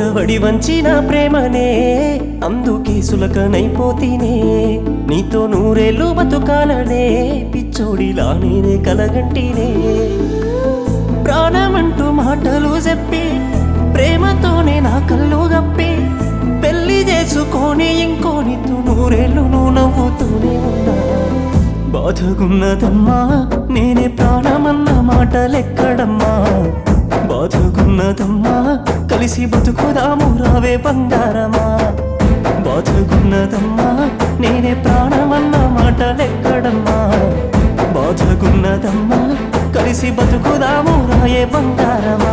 వడి వంచిన ప్రేమనే అందుకే సులకనైపోతీనే నీతో నూరేళ్ళు బతుకాలనే పిచ్చోడిలా నేనే కలగంటినే ప్రాణమంటూ మాటలు చెప్పి ప్రేమతోనే నా కళ్ళు గప్పి పెళ్లి చేసుకొని ఇంకోనితో నూరేళ్ళు నువ్వు నవ్వుతూనే ఉన్నా బాధగున్నదమ్మా నేనే ప్రాణమన్న మాటలెక్కడమ్మా బాధగున్నదమ్మా కలిసి బతుకుదాము రావే బంగారమా బాధగున్నదమ్మా నేనే ప్రాణమన్న మాటలెక్కడమ్మా బాధగున్నదమ్మా కలిసి బతుకుదాము రాయే బంగారమా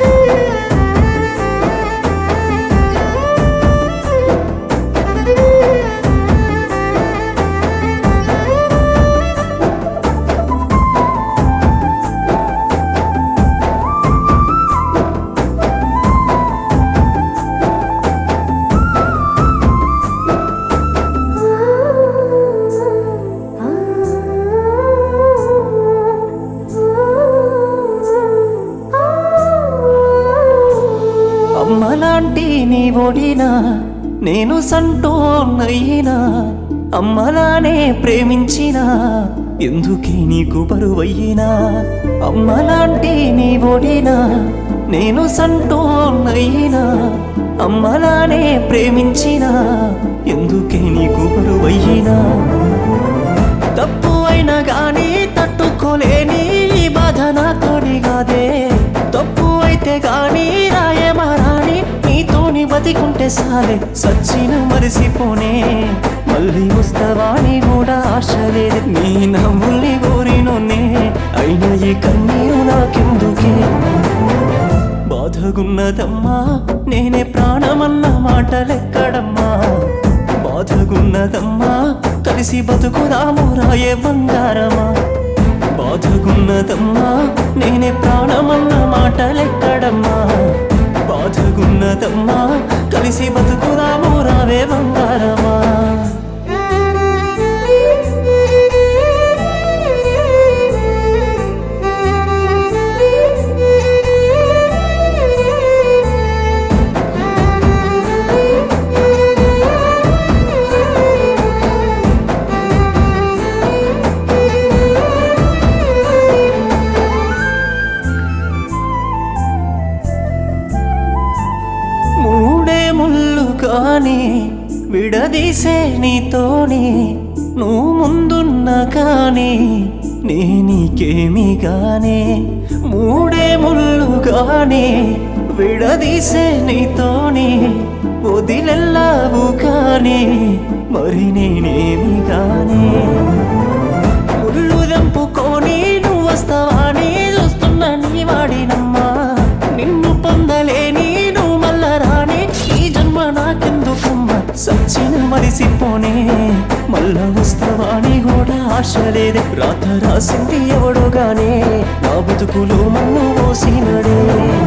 అమ్మలాంటి నీ ఒడినా నేను సంటోన్నయ్యినా అమ్మలానే ప్రేమించినా ఎందుకే నీకు బరువయ్యినా అమ్మలాంటి నీ ఒడినా నేను సంటోన్నయ్యినా అమ్మలానే ప్రేమించినా ఎందుకే నీకు బరువయ్యినా తప్పు అయినా గాని తట్టుకోలేని ఈ బాధ నాతోని కాదే తప్పు అయితే గాని రాయమారాని నీతోని బతికుంటే సాలే సచ్చిన మరిసిపోనే మళ్ళీ వస్తావాని కూడా ఆశ లేదు నీ నవ్వుల్ని కోరినోనే అయినా ఈ కన్నీరు నాకెందుకే బాధగున్నదమ్మా నేనే ప్రాణమన్న మాటలెక్కడమ్మా బాధగున్నదమ్మా కలిసి బతుకుదాము రాయే బంగారమా బాధగున్నదమ్మా నేనే ప్రాణమన్న మాటలెక్కడమ్మా బాధగున్నదమ్మా కలిసి బతుకుదాము రావే బంగారమా మూడే ముళ్ళు కానీ విడదీసే నీతోని నువ్వు ముందున్న కానీ నే నీకేమి గానే మూడే ముళ్ళు కానీ విడదీసే నీతోని వదిలెల్లావు కానీ మరి నేనేమి గానే ముళ్ళు దంపుకొని నువ్వు వస్తావని చూస్తున్న నీ వాడినమ్మా నిన్ను పొందలేని నువ్వు మల్ల రాని ఈ జన్మ నాకెందుకమ్మా సచ్చిన మరిసిపోనే మళ్ళా వస్తావని కూడా ఆశ లేదే రాత రాసింది ఎవడో గానే నా బతుకులు మన్ను పోసినడే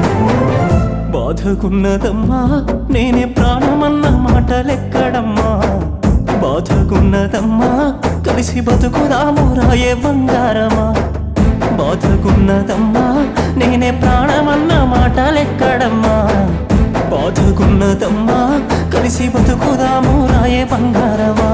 బాధకున్నదమ్మా నేనే ప్రాణమన్న మాటలెక్కడమ్మా బాధకున్నదమ్మా కలిసి బతుకుదాము రాయే బంగారమా బాధకున్నదమ్మా నేనే ప్రాణమన్న మాటలెక్కడమ్మా బాధకున్నదమ్మా కలిసి బతుకుదాము రాయే బంగారమా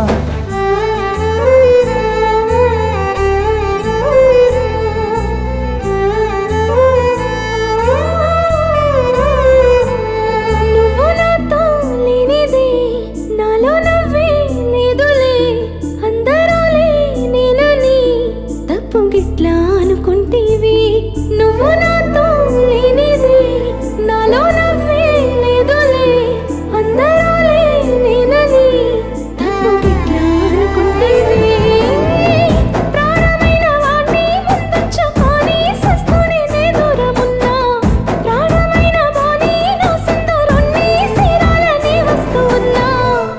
నువ్వు నాతో లేనిది నాలో నవ్వే లేదులే అందరాలే నేనని తప్పు గిట్లా అనుకుంటేవి నువ్వు నాతో లేనిది నాలో నవ్వే లేదులే అందరాలే నేనని తప్పు గిట్లా అనుకుంటేవి ప్రాణమైన వాణ్ణి ముందుంచుకొని సస్తూనే నే దూరమున్నా ప్రాణమైన వాణి నా సింధూరాన్ని సీరాలని వస్తూ ఉన్నా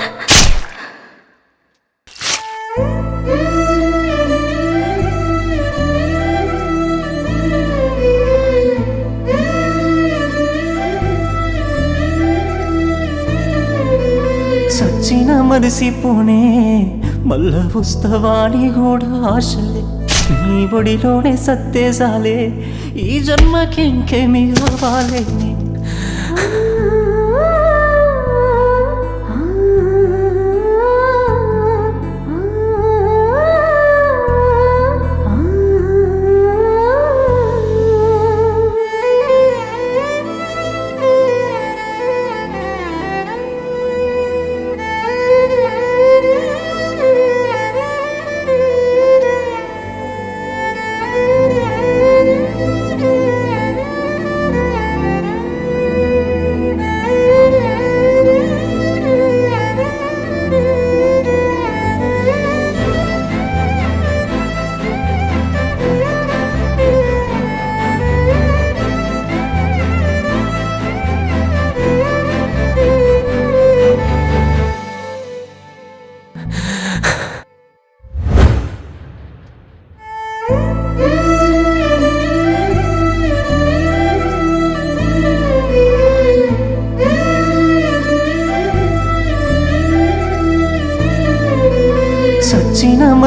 సచ్చిన మరిసిపోనే మళ్ళా వస్తావాని కూడా ఆశలే నీ ఒడిలోనే సత్తేసాలే ఈ జన్మకి ఇంకేమి కావాలి ఆ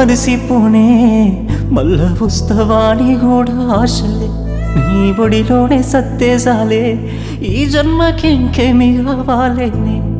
మరిసిపోనే మళ్ళా వస్తావాని కూడా ఆశలే నీ ఒడిలోనే సత్తేసాలే ఈ జన్మకి ఇంకేమి కావాలేనే